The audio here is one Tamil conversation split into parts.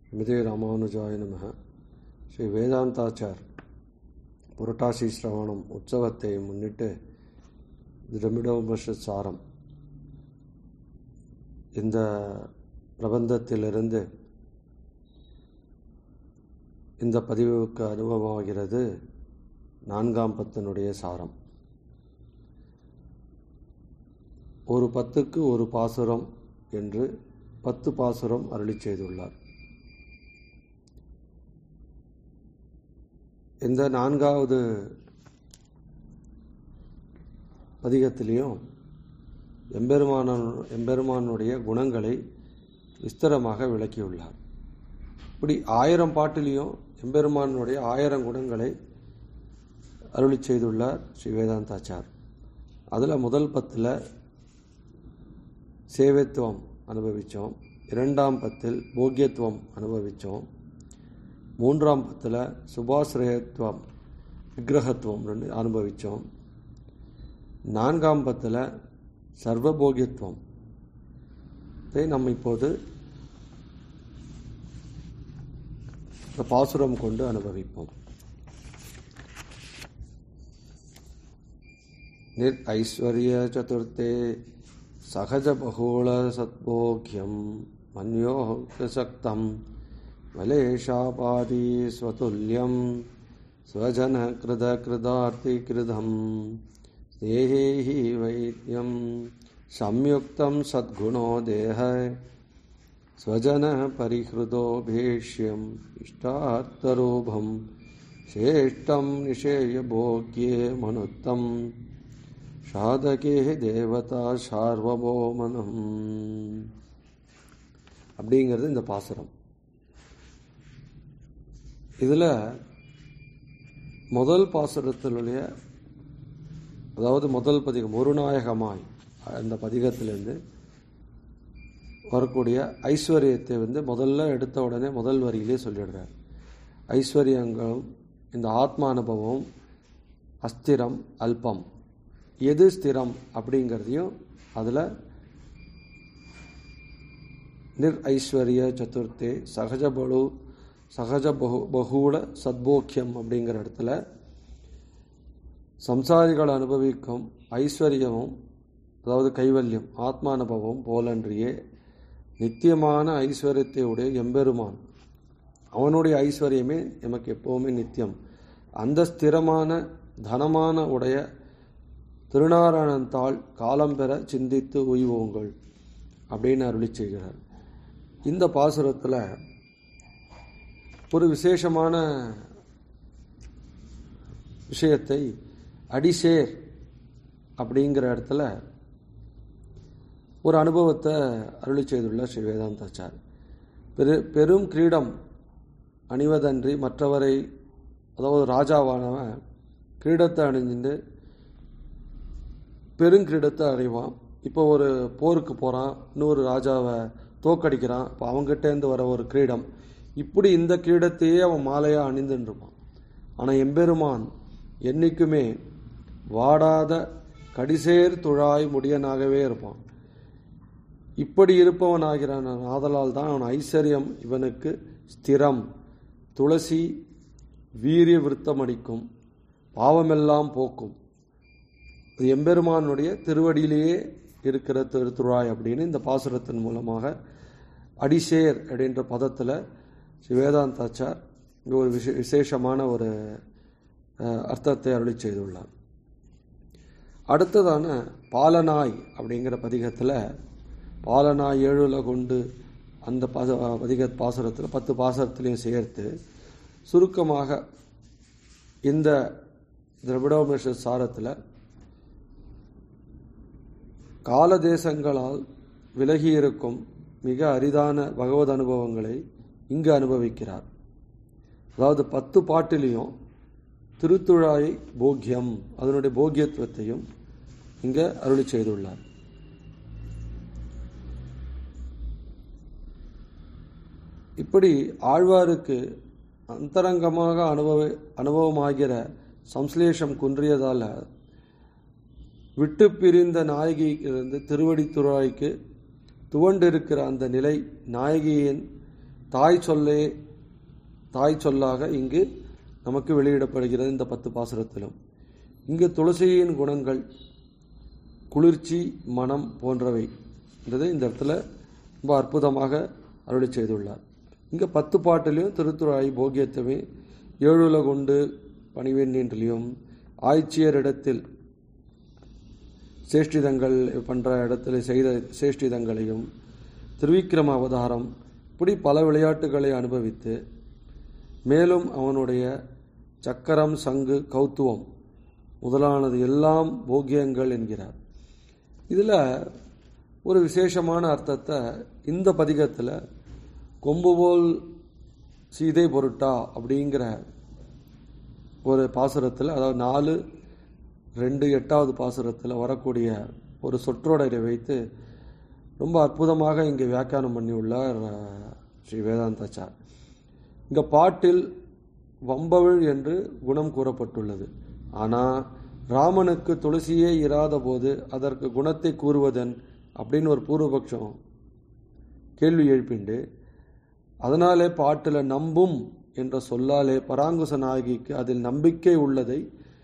மிதே ராமானுஜாய நமக ஸ்ரீ வேதாந்தாச்சார் புரட்டாசி சிரவணம் உற்சவத்தை முன்னிட்டு திரமிடோபனிஷத் சாரம் இந்த பிரபந்தத்திலிருந்து இந்த பதிவுக்கு அனுபவமாகிறது நான்காம் பத்தினுடைய சாரம் ஒரு பத்துக்கு ஒரு பாசுரம் என்று பத்து பாசுரம் அருளி செய்துள்ளார் இந்த நான்காவது பதிகத்திலையும் எம்பெருமான எம்பெருமானுடைய குணங்களை விஸ்தரமாக விளக்கியுள்ளார் இப்படி ஆயிரம் பாட்டிலையும் எம்பெருமானுடைய ஆயிரம் குணங்களை அருளி செய்துள்ளார் ஸ்ரீ வேதாந்தாச்சார் அதில் முதல் பத்தில் சேவைத்துவம் அனுபவித்தோம் இரண்டாம் பத்தில் போக்கியத்துவம் அனுபவித்தோம் மூன்றாம் பத்தில் சுபாசிரயத்துவம் விக்கிரகத்துவம் ரெண்டு அனுபவித்தோம் நான்காம் பத்தில் சர்வபோகியத்துவம் இதை நம்ம இப்போது இந்த பாசுரம் கொண்டு அனுபவிப்போம் நிர் ஐஸ்வர்ய சதுர்த்தே சகஜ பகோள சத்போக்கியம் மன்யோ சக்தம் மலேஷாபாதி ஸ்வதுல்யம் ஸ்வஜன கிருத கிருதார்த்தி கிருதம் ஸ்நேகேஹி வைத்தியம் சம்யுக்தம் சத்குணோ தேக ஸ்வஜன பரிஹிருதோ பேஷ்யம் இஷ்டார்த்தரூபம் சேஷ்டம் நிஷேய போக்கியே மனுத்தம் சாதகே தேவதா சார்வபோமனம் அப்படிங்கிறது இந்த பாசுரம் இதில் முதல் பாசுரத்தினுடைய அதாவது முதல் பதிகம் ஒரு நாயகமாய் அந்த பதிகத்திலேருந்து வரக்கூடிய ஐஸ்வர்யத்தை வந்து முதல்ல எடுத்த உடனே முதல் வரியிலே சொல்லிடுறார் ஐஸ்வர்யங்களும் இந்த ஆத்மா அனுபவம் அஸ்திரம் அல்பம் எது ஸ்திரம் அப்படிங்கிறதையும் அதில் நிர் ஐஸ்வர்ய சதுர்த்தே சகஜ பலு சகஜ பகு பகூல சத்போக்கியம் அப்படிங்கிற இடத்துல சம்சாரிகள் அனுபவிக்கும் ஐஸ்வர்யமும் அதாவது கைவல்யம் ஆத்மானுபவம் போலன்றியே நித்தியமான ஐஸ்வர்யத்தை உடைய எம்பெருமான் அவனுடைய ஐஸ்வர்யமே நமக்கு எப்போவுமே நித்தியம் அந்த ஸ்திரமான தனமான உடைய திருநாராயணந்தாள் காலம் பெற சிந்தித்து உய்வோங்கள் அப்படின்னு அருளி செய்கிறார் இந்த பாசுரத்தில் ஒரு விசேஷமான விஷயத்தை அடிசேர் அப்படிங்கிற இடத்துல ஒரு அனுபவத்தை அருளி செய்துள்ள ஸ்ரீ வேதாந்தாச்சார் பெரு பெரும் கிரீடம் அணிவதன்றி மற்றவரை அதாவது ராஜாவானவன் கிரீடத்தை அணிஞ்சுட்டு பெருங்கிரீடத்தை அடைவான் இப்போ ஒரு போருக்கு போகிறான் இன்னொரு ராஜாவை தோக்கடிக்கிறான் இப்போ அவங்ககிட்டேருந்து வர ஒரு கிரீடம் இப்படி இந்த கிரீடத்தையே அவன் மாலையாக அணிந்துருப்பான் ஆனால் எம்பெருமான் என்றைக்குமே வாடாத கடிசேர் துழாய் முடியனாகவே இருப்பான் இப்படி இருப்பவன் ஆகிறான் ஆதலால் தான் அவன் ஐஸ்வர்யம் இவனுக்கு ஸ்திரம் துளசி வீரிய விருத்தம் அடிக்கும் பாவமெல்லாம் போக்கும் இது எம்பெருமானுடைய திருவடியிலேயே இருக்கிற திருத்துழாய் அப்படின்னு இந்த பாசுரத்தின் மூலமாக அடிசேர் அப்படின்ற பதத்தில் ஸ்ரீ வேதாந்தாச்சார் இங்கே ஒரு விஷ விசேஷமான ஒரு அர்த்தத்தை அருளி செய்துள்ளார் அடுத்ததான பாலனாய் அப்படிங்கிற பதிகத்தில் பாலனாய் ஏழுல கொண்டு அந்த பாச பதிக பாசுரத்தில் பத்து பாசுரத்திலையும் சேர்த்து சுருக்கமாக இந்த திரவிடோபனிஷ சாரத்தில் காலதேசங்களால் விலகியிருக்கும் மிக அரிதான பகவத் அனுபவங்களை இங்கு அனுபவிக்கிறார் அதாவது பத்து பாட்டிலையும் திருத்துழாய் போக்கியம் அதனுடைய போக்கியத்துவத்தையும் இங்கே அருளி செய்துள்ளார் இப்படி ஆழ்வாருக்கு அந்தரங்கமாக அனுபவ அனுபவமாகிற சம்ஸ்லேஷம் குன்றியதால் விட்டு பிரிந்த நாயகியிலிருந்து திருவடித்துறாய்க்கு துவண்டிருக்கிற அந்த நிலை நாயகியின் தாய் சொல்லே தாய் சொல்லாக இங்கு நமக்கு வெளியிடப்படுகிறது இந்த பத்து பாசுரத்திலும் இங்கு துளசியின் குணங்கள் குளிர்ச்சி மனம் போன்றவை என்றதை இந்த இடத்துல ரொம்ப அற்புதமாக அருளி செய்துள்ளார் இங்கே பத்து பாட்டிலையும் திருத்துறாய் போகியத்துமே ஏழுல கொண்டு பணிவேன் என்றிலையும் ஆய்ச்சியரிடத்தில் சேஷ்டிதங்கள் பண்ற இடத்துல செய்த சேஷ்டிதங்களையும் திருவிக்கிரம அவதாரம் இப்படி பல விளையாட்டுகளை அனுபவித்து மேலும் அவனுடைய சக்கரம் சங்கு கௌத்துவம் முதலானது எல்லாம் போகியங்கள் என்கிறார் இதில் ஒரு விசேஷமான அர்த்தத்தை இந்த பதிகத்தில் கொம்பு போல் சீதை பொருட்டா அப்படிங்கிற ஒரு பாசுரத்தில் அதாவது நாலு ரெண்டு எட்டாவது பாசுரத்தில் வரக்கூடிய ஒரு சொற்றொடரை வைத்து ரொம்ப அற்புதமாக இங்கே வியாக்கியானம் பண்ணியுள்ளார் அஹ், ஸ்ரீ வேதாந்தாச்சார் இங்கே பாட்டில் வம்பவிழ் என்று குணம் கூறப்பட்டுள்ளது ஆனால் ராமனுக்கு துளசியே இராத போது அதற்கு குணத்தை கூறுவதன் அப்படின்னு ஒரு பூர்வபக்ஷம் கேள்வி எழுப்பிண்டு அதனாலே பாட்டில் நம்பும் என்ற சொல்லாலே பராங்குச நாயகிக்கு அதில் நம்பிக்கை உள்ளதை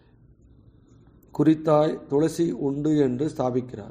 குறித்தாய் துளசி உண்டு என்று ஸ்தாபிக்கிறார்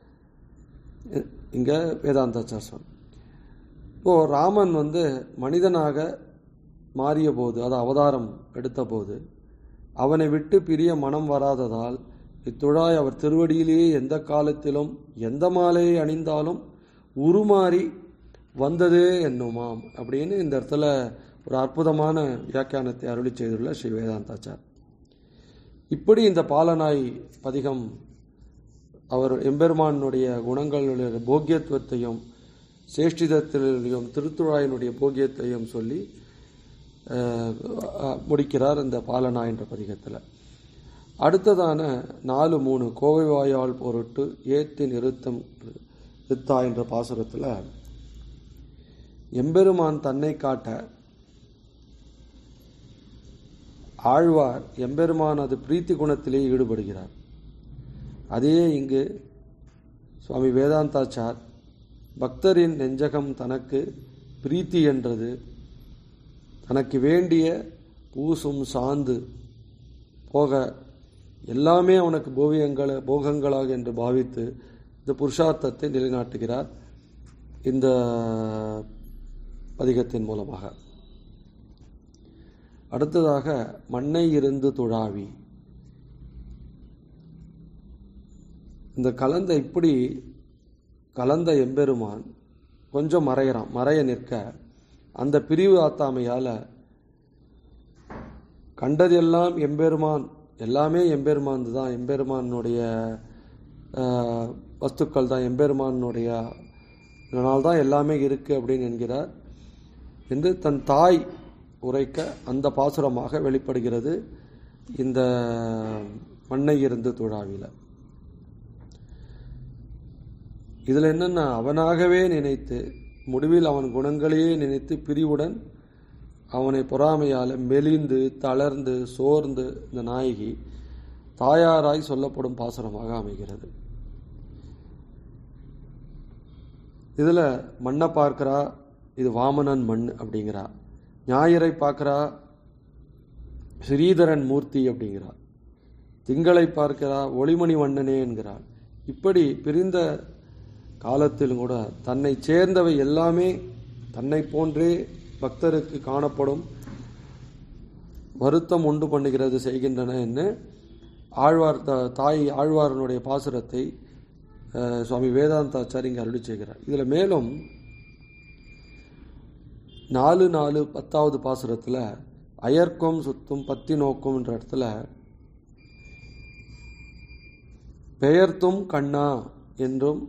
இ- இங்க வேதாந்தாச்சார் இப்போ ராமன் வந்து மனிதனாக மாறிய போது அது அவதாரம் எடுத்த போது அவனை விட்டு பிரிய மனம் வராததால் இத்துழாய் அவர் திருவடியிலேயே எந்த காலத்திலும் எந்த மாலையை அணிந்தாலும் உருமாறி வந்ததே என்னுமாம் அப்படின்னு இந்த இடத்துல ஒரு அற்புதமான வியாக்கியானத்தை அருளி செய்துள்ள ஸ்ரீ வேதாந்தாச்சார் இப்படி இந்த பாலனாய் பதிகம் அவர் எம்பெருமானுடைய குணங்களுடைய போக்கியத்துவத்தையும் சேஷ்டிதத்திலையும் திருத்துழாயினுடைய போக்கியத்தையும் சொல்லி அஹ், அஹ், முடிக்கிறார் இந்த பாலனா என்ற பதிகத்தில் அடுத்ததான நாலு மூணு கோவை வாயால் பொருட்டு ஏத்தி நிறுத்தம் நிறுத்தா என்ற பாசுரத்தில் எம்பெருமான் தன்னை காட்ட ஆழ்வார் எம்பெருமானது பிரீத்தி குணத்திலே ஈடுபடுகிறார் அதே இங்கு சுவாமி வேதாந்தாச்சார் பக்தரின் நெஞ்சகம் தனக்கு பிரீத்தி என்றது தனக்கு வேண்டிய பூசும் சாந்து போக எல்லாமே அவனுக்கு போவியங்கள போகங்களாக என்று பாவித்து இந்த புருஷார்த்தத்தை நிலைநாட்டுகிறார் இந்த பதிகத்தின் மூலமாக அடுத்ததாக மண்ணை இருந்து துழாவி இந்த கலந்த இப்படி கலந்த எம்பெருமான் கொஞ்சம் மறையிறான் மறைய நிற்க அந்த பிரிவு ஆத்தாமையால கண்டதெல்லாம் எம்பெருமான் எல்லாமே எம்பெருமான் தான் எம்பெருமானுடைய ஆஹ், வஸ்துக்கள் தான் எம்பெருமானுடைய இதனால் தான் எல்லாமே இருக்கு அப்படின்னு என்கிறார் என்று தன் தாய் உரைக்க அந்த பாசுரமாக வெளிப்படுகிறது இந்த மண்ணை இருந்து துழாவில இதுல என்னன்னா அவனாகவே நினைத்து முடிவில் அவன் குணங்களையே நினைத்து பிரிவுடன் அவனை பொறாமையால மெலிந்து தளர்ந்து சோர்ந்து இந்த நாயகி தாயாராய் சொல்லப்படும் பாசுரமாக அமைகிறது இதுல மண்ணை பார்க்கிறா இது வாமனன் மண் அப்படிங்கிறா ஞாயிறை பார்க்கிறா ஸ்ரீதரன் மூர்த்தி அப்படிங்கிறா திங்களை பார்க்கிறா ஒளிமணி வண்ணனே என்கிறாள் இப்படி பிரிந்த காலத்திலும் கூட தன்னை சேர்ந்தவை எல்லாமே தன்னை போன்றே பக்தருக்கு காணப்படும் வருத்தம் உண்டு பண்ணுகிறது செய்கின்றன என்று ஆழ்வார் த- தாய் ஆழ்வாரனுடைய பாசுரத்தை அஹ், சுவாமி வேதாந்தாச்சாரி இங்கே அருளி செய்கிறார் இதில் மேலும் நாலு நாலு பத்தாவது பாசுரத்தில் அயர்க்கும் சுத்தும் பத்தி நோக்கும் என்ற இடத்துல பெயர்த்தும் கண்ணா என்றும்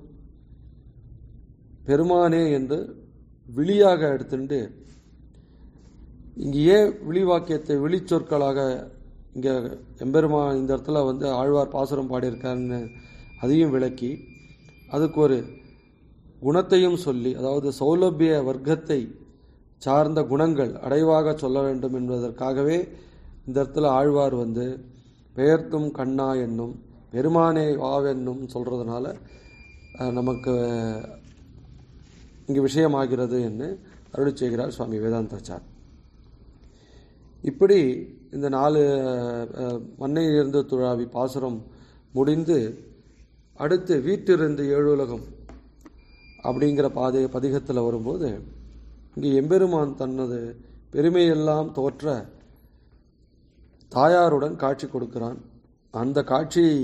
பெருமானே என்று விழியாக எடுத்துட்டு இங்க ஏன் விழிவாக்கியத்தை விழிச்சொற்களாக இங்க எம்பெருமான் இந்த இடத்துல வந்து ஆழ்வார் பாசுரம் பாடியிருக்காருன்னு அதையும் விளக்கி அதுக்கு ஒரு குணத்தையும் சொல்லி அதாவது சௌலபிய வர்க்கத்தை சார்ந்த குணங்கள் அடைவாக சொல்ல வேண்டும் என்பதற்காகவே இந்த இடத்துல ஆழ்வார் வந்து பெயர்த்தும் கண்ணா என்னும் பெருமானே வாவென்னும் சொல்றதுனால அஹ், நமக்கு இங்கு விஷயமாகிறது என்று அருளி செய்கிறார் சுவாமி வேதாந்தாச்சார் இப்படி இந்த நாலு அஹ், மண்ணை இருந்து துழாவி பாசுரம் முடிந்து அடுத்து வீட்டிலிருந்து ஏழுலகம் அப்படிங்கிற பாதை பதிகத்தில் வரும்போது இங்கே எம்பெருமான் தனது பெருமையெல்லாம் தோற்ற தாயாருடன் காட்சி கொடுக்கிறான் அந்த காட்சியை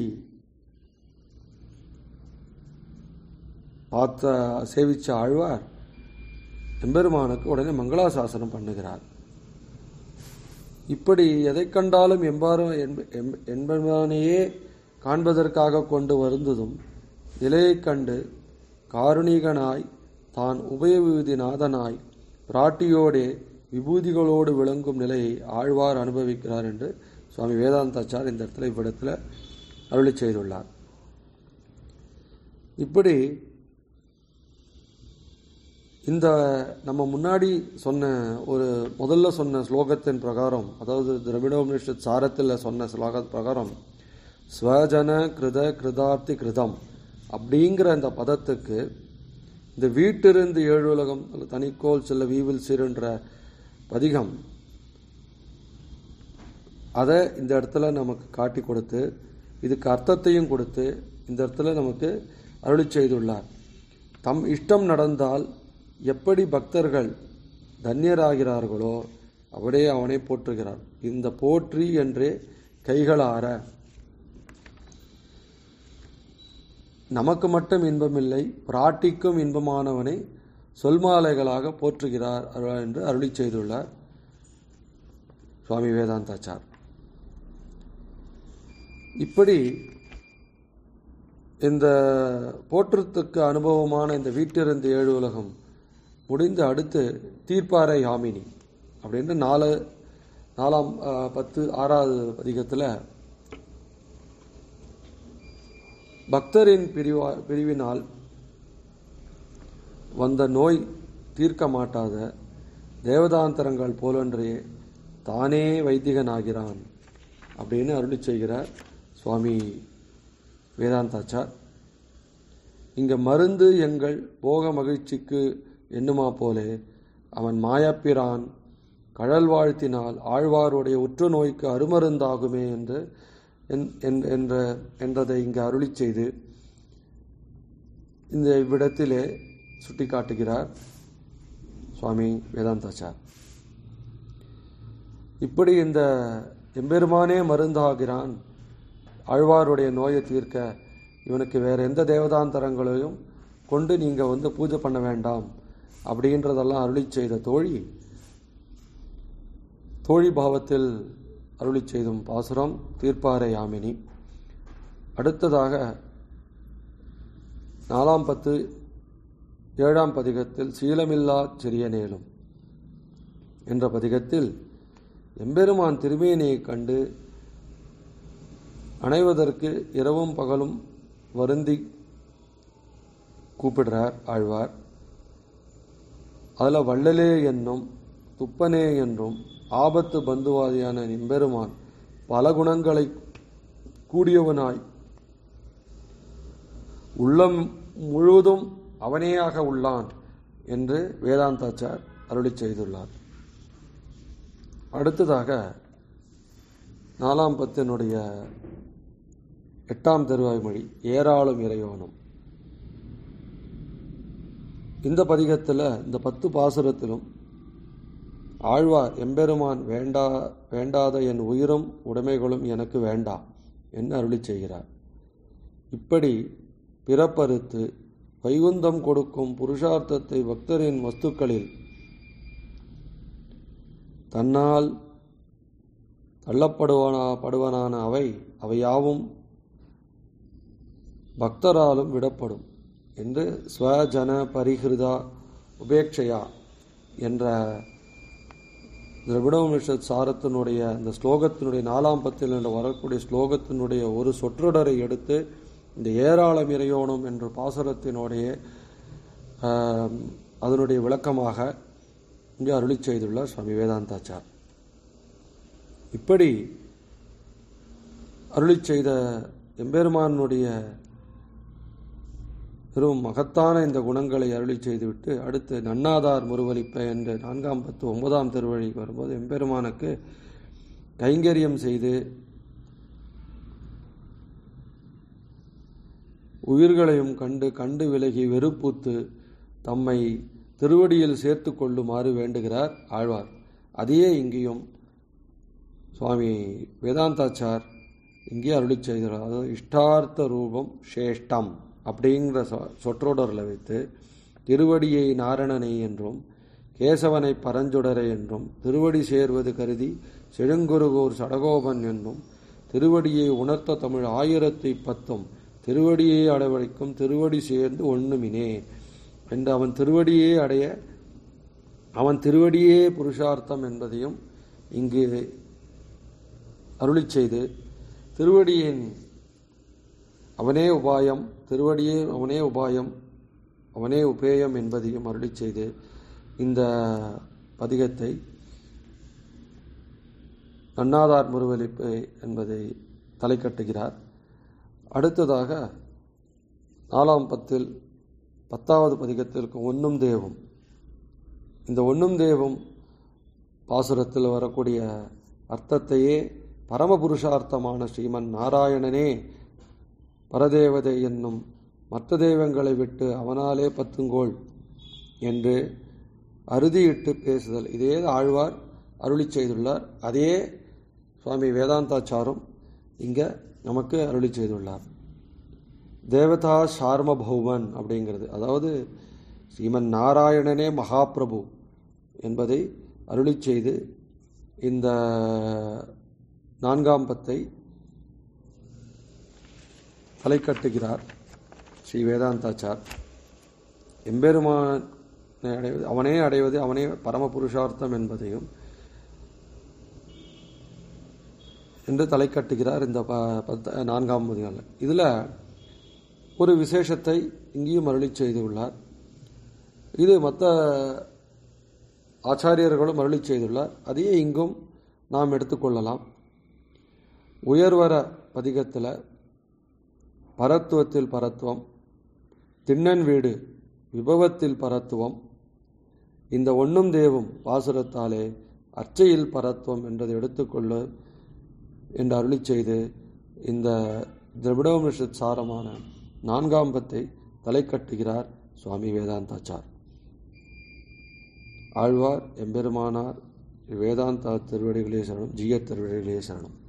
பார்த்த சேவிச்ச ஆழ்வார் எம்பெருமானுக்கு உடனே மங்களாசாசனம் பண்ணுகிறார் இப்படி எதை கண்டாலும் எம்பாரும் என்ப- எம்- எம்பெருமானையே காண்பதற்காக கொண்டு வருந்ததும் நிலையைக் கண்டு காருணிகனாய் தான் உபயவிபூதி நாதனாய் பிராட்டியோடே விபூதிகளோடு விளங்கும் நிலையை ஆழ்வார் அனுபவிக்கிறார் என்று சுவாமி வேதாந்தாச்சார் இந்த இடத்துல இவ்விடத்தில் அருளி செய்துள்ளார் இப்படி இந்த நம்ம முன்னாடி சொன்ன ஒரு முதல்ல சொன்ன ஸ்லோகத்தின் பிரகாரம் அதாவது திரவிடோபனிஷத் சாரத்தில் சொன்ன ஸ்லோக பிரகாரம் ஸ்வஜன கிருத கிருதார்த்தி கிருதம் அப்படிங்கிற இந்த பதத்துக்கு இந்த வீட்டிருந்து ஏழுலகம் அல்லது தனிக்கோல் செல்ல வீவில் சீருன்ற பதிகம் அதை இந்த இடத்துல நமக்கு காட்டி கொடுத்து இதுக்கு அர்த்தத்தையும் கொடுத்து இந்த இடத்துல நமக்கு அருளி செய்துள்ளார் தம் இஷ்டம் நடந்தால் எப்படி பக்தர்கள் தன்யராகிறார்களோ அவரே அவனை போற்றுகிறார் இந்த போற்றி என்றே கைகளார நமக்கு மட்டும் இன்பமில்லை பிராட்டிக்கும் இன்பமானவனை சொல்மாலைகளாக போற்றுகிறார் அருள் என்று அருளி செய்துள்ளார் சுவாமி வேதாந்தாச்சார் இப்படி இந்த போற்றத்துக்கு அனுபவமான இந்த வீட்டிலிருந்து ஏழு உலகம் முடிந்து அடுத்து தீர்ப்பாறை யாமினி அப்படின்னு நாலு நாலாம் அஹ், பத்து ஆறாவது பதிகத்தில் பக்தரின் பிரிவா பிரிவினால் வந்த நோய் தீர்க்க மாட்டாத தேவதாந்தரங்கள் போலன்றே தானே வைதிகனாகிறான் அப்படின்னு அருளி செய்கிறார் சுவாமி வேதாந்தாச்சார் இங்க மருந்து எங்கள் போக மகிழ்ச்சிக்கு எண்ணுமா போலே அவன் மாயப்பிரான் கழல் வாழ்த்தினால் ஆழ்வாருடைய உற்று நோய்க்கு அருமருந்தாகுமே என்று என்- என்- என்ற என்றதை இங்கு அருளி செய்து இந்த இவ்விடத்திலே சுட்டிக்காட்டுகிறார் சுவாமி வேதாந்தாச்சார் இப்படி இந்த எம்பெருமானே மருந்தாகிறான் ஆழ்வாருடைய நோயை தீர்க்க இவனுக்கு வேற எந்த தேவதாந்தரங்களையும் கொண்டு நீங்க வந்து பூஜை பண்ண வேண்டாம் அப்படின்றதெல்லாம் அருளி செய்த தோழி தோழி பாவத்தில் அருளி செய்தும் பாசுரம் தீர்ப்பாறை யாமினி அடுத்ததாக நாலாம் பத்து ஏழாம் பதிகத்தில் சீலமில்லா சிறிய நேலும் என்ற பதிகத்தில் எம்பெருமான் திருமேனியைக் கண்டு அணைவதற்கு இரவும் பகலும் வருந்தி கூப்பிடுறார் ஆழ்வார் அதில் வள்ளலே என்னும் துப்பனே என்றும் ஆபத்து பந்துவாதியான எம்பெருமான் பல குணங்களை கூடியவனாய் உள்ளம் முழுவதும் அவனேயாக உள்ளான் என்று வேதாந்தாச்சார் அருளி செய்துள்ளார் அடுத்ததாக நாலாம் பத்தினுடைய எட்டாம் தருவாய் மொழி ஏராளம் இறையோனும் இந்த பதிகத்தில் இந்த பத்து பாசுரத்திலும் ஆழ்வார் எம்பெருமான் வேண்டா வேண்டாத என் உயிரும் உடைமைகளும் எனக்கு வேண்டா என்று அருளி செய்கிறார் இப்படி பிறப்பறுத்து வைகுந்தம் கொடுக்கும் புருஷார்த்தத்தை பக்தரின் வஸ்துக்களில் தன்னால் தள்ளப்படுவனா படுவனான அவை அவையாவும் பக்தராலும் விடப்படும் என்று ஸ்வஜன பரிகிருதா உபேட்சையா என்ற திரவிடோபனிஷத் சாரத்தினுடைய இந்த ஸ்லோகத்தினுடைய நாலாம் பத்தில் என்று வரக்கூடிய ஸ்லோகத்தினுடைய ஒரு சொற்றொடரை எடுத்து இந்த ஏராளம் இறையோனும் என்ற பாசுரத்தினுடைய ஆம், அதனுடைய விளக்கமாக இங்கே அருளி செய்துள்ளார் சுவாமி வேதாந்தாச்சார் இப்படி அருளி செய்த எம்பெருமானுடைய பெரும் மகத்தான இந்த குணங்களை அருளி செய்துவிட்டு அடுத்து நன்னாதார் முருவலிப்ப என்ற நான்காம் பத்து ஒன்பதாம் திருவழி வரும்போது எம்பெருமானுக்கு கைங்கரியம் செய்து உயிர்களையும் கண்டு கண்டு விலகி வெறுப்புத்து தம்மை திருவடியில் சேர்த்து கொள்ளுமாறு வேண்டுகிறார் ஆழ்வார் அதையே இங்கேயும் சுவாமி வேதாந்தாச்சார் இங்கே அருளி செய்கிறார் அதாவது இஷ்டார்த்த ரூபம் சேஷ்டம் அப்படிங்கிற சொ- சொற்றொடரில் வைத்து திருவடியை நாரணனை என்றும் கேசவனை பரஞ்சுடரை என்றும் திருவடி சேர்வது கருதி செழுங்குருகூர் சடகோபன் என்னும் திருவடியை உணர்த்த தமிழ் ஆயிரத்தி பத்தும் திருவடியை அடைவழைக்கும் திருவடி சேர்ந்து ஒண்ணுமினே என்று அவன் திருவடியே அடைய அவன் திருவடியே புருஷார்த்தம் என்பதையும் இங்கு அருளிச் செய்து திருவடியின் அவனே உபாயம் திருவடியே அவனே உபாயம் அவனே உபேயம் என்பதையும் அருளிச் செய்து இந்த பதிகத்தை நன்னாதார் முருவலிப்பு என்பதை தலை கட்டுகிறார் அடுத்ததாக நாலாம் பத்தில் பத்தாவது பதிகத்தில் இருக்கும் ஒன்னும் தேவும் இந்த ஒன்னும் தேவும் பாசுரத்தில் வரக்கூடிய அர்த்தத்தையே பரமபுருஷார்த்தமான ஸ்ரீமன் நாராயணனே பரதேவதை என்னும் மற்ற தெய்வங்களை விட்டு அவனாலே பத்துங்கோள் என்று அறுதியிட்டு பேசுதல் இதே ஆழ்வார் அருளி செய்துள்ளார் அதே சுவாமி வேதாந்தாச்சாரும் இங்கே நமக்கு அருளி செய்துள்ளார் தேவதா சார்மபௌமன் அப்படிங்கிறது அதாவது ஸ்ரீமன் நாராயணனே மகாபிரபு என்பதை அருளி செய்து இந்த நான்காம் பத்தை தலை கட்டுகிறார் ஸ்ரீ வேதாந்தாச்சார் எம்பெருமானை அடைவது அவனே அடைவது அவனே பரம புருஷார்த்தம் என்பதையும் என்று தலை கட்டுகிறார் இந்த ப பத்த நான்காம் பதினால இதில் ஒரு விசேஷத்தை இங்கேயும் அருளி செய்துள்ளார் இது மற்ற ஆச்சாரியர்களும் அருளி செய்துள்ளார் அதையே இங்கும் நாம் எடுத்துக்கொள்ளலாம் உயர்வர பதிகத்தில் பரத்துவத்தில் பரத்துவம் திண்ணன் வீடு விபவத்தில் பரத்துவம் இந்த ஒண்ணும் தேவும் பாசுரத்தாலே அர்ச்சையில் பரத்துவம் என்றதை எடுத்துக்கொள்ள என்று அருளி செய்து இந்த திரவிடோமிஷத் சாரமான நான்காம் பத்தை தலை கட்டுகிறார் சுவாமி வேதாந்தாச்சார் ஆழ்வார் எம்பெருமானார் வேதாந்தா திருவடிகளே சரணம் ஜீய திருவடிகளே சரணம்